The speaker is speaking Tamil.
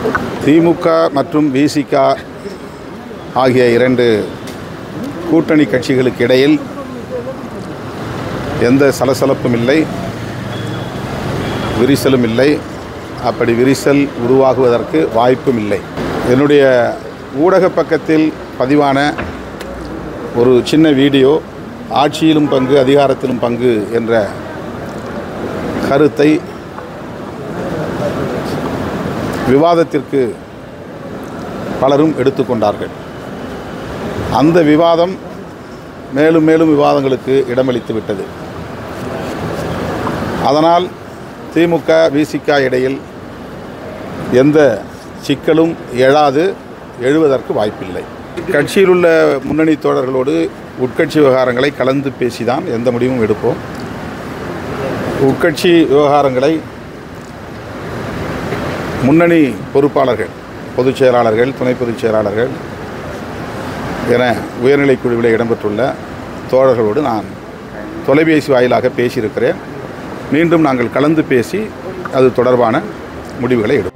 திமுக மற்றும் விசிக ஆகிய இரண்டு கூட்டணி கட்சிகளுக்கு இடையில் எந்த சலசலப்பும் இல்லை விரிசலும் இல்லை அப்படி விரிசல் உருவாகுவதற்கு வாய்ப்பும் இல்லை என்னுடைய ஊடக பக்கத்தில் பதிவான ஒரு சின்ன வீடியோ ஆட்சியிலும் பங்கு அதிகாரத்திலும் பங்கு என்ற கருத்தை விவாதத்திற்கு பலரும் எடுத்துக்கொண்டார்கள் அந்த விவாதம் மேலும் மேலும் விவாதங்களுக்கு இடமளித்து விட்டது அதனால் திமுக விசிக இடையில் எந்த சிக்கலும் எழாது எழுவதற்கு வாய்ப்பில்லை கட்சியில் உள்ள முன்னணி தோழர்களோடு உட்கட்சி விவகாரங்களை கலந்து பேசிதான் எந்த முடிவும் எடுப்போம் உட்கட்சி விவகாரங்களை முன்னணி பொறுப்பாளர்கள் பொதுச் செயலாளர்கள் துணை பொதுச் செயலாளர்கள் என உயர்நிலைக் குழுவில் இடம்பெற்றுள்ள தோழர்களோடு நான் தொலைபேசி வாயிலாக பேசியிருக்கிறேன் மீண்டும் நாங்கள் கலந்து பேசி அது தொடர்பான முடிவுகளை எடுப்போம்